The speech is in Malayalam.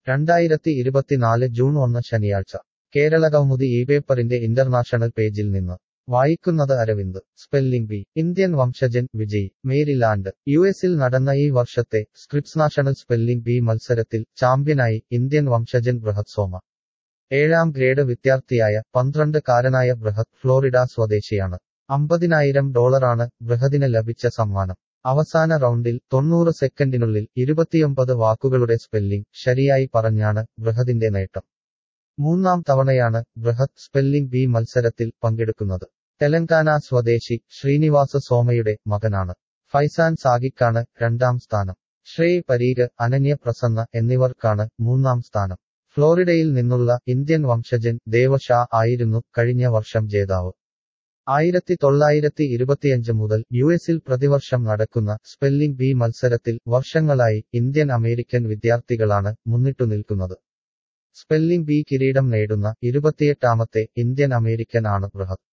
രണ്ടായിരത്തി ഇരുപത്തിനാല് ജൂൺ ഒന്ന് ശനിയാഴ്ച കേരളകൗമുദി ഈ പേപ്പറിന്റെ ഇന്റർനാഷണൽ പേജിൽ നിന്ന് വായിക്കുന്നത് അരവിന്ദ് സ്പെല്ലിംഗ് ബി ഇന്ത്യൻ വംശജൻ വിജയ് മേരിലാൻഡ് യു എസിൽ നടന്ന ഈ വർഷത്തെ സ്ക്രിപ്സ് നാഷണൽ സ്പെല്ലിംഗ് ബി മത്സരത്തിൽ ചാമ്പ്യനായി ഇന്ത്യൻ വംശജൻ ബൃഹത് സോമ ഏഴാം ഗ്രേഡ് വിദ്യാർത്ഥിയായ പന്ത്രണ്ട് കാരനായ ബൃഹത് ഫ്ലോറിഡ സ്വദേശിയാണ് അമ്പതിനായിരം ഡോളറാണ് ബൃഹദിന് ലഭിച്ച സമ്മാനം അവസാന റൗണ്ടിൽ തൊണ്ണൂറ് സെക്കൻഡിനുള്ളിൽ ഇരുപത്തിയൊമ്പത് വാക്കുകളുടെ സ്പെല്ലിംഗ് ശരിയായി പറഞ്ഞാണ് ബൃഹദിന്റെ നേട്ടം മൂന്നാം തവണയാണ് ബൃഹത് സ്പെല്ലിംഗ് ബി മത്സരത്തിൽ പങ്കെടുക്കുന്നത് തെലങ്കാന സ്വദേശി ശ്രീനിവാസ സോമയുടെ മകനാണ് ഫൈസാൻ സാഗിക്കാണ് രണ്ടാം സ്ഥാനം ശ്രേയ് പരീഗ് അനന്യ പ്രസന്ന എന്നിവർക്കാണ് മൂന്നാം സ്ഥാനം ഫ്ലോറിഡയിൽ നിന്നുള്ള ഇന്ത്യൻ വംശജൻ ദേവഷാ ആയിരുന്നു കഴിഞ്ഞ വർഷം ജേതാവ് ആയിരത്തി തൊള്ളായിരത്തി ഇരുപത്തിയഞ്ച് മുതൽ യു എസിൽ പ്രതിവർഷം നടക്കുന്ന സ്പെല്ലിംഗ് ബി മത്സരത്തിൽ വർഷങ്ങളായി ഇന്ത്യൻ അമേരിക്കൻ വിദ്യാർത്ഥികളാണ് മുന്നിട്ടു നിൽക്കുന്നത് സ്പെല്ലിംഗ് ബി കിരീടം നേടുന്ന ഇരുപത്തിയെട്ടാമത്തെ ഇന്ത്യൻ അമേരിക്കൻ ആണ് ബൃഹത്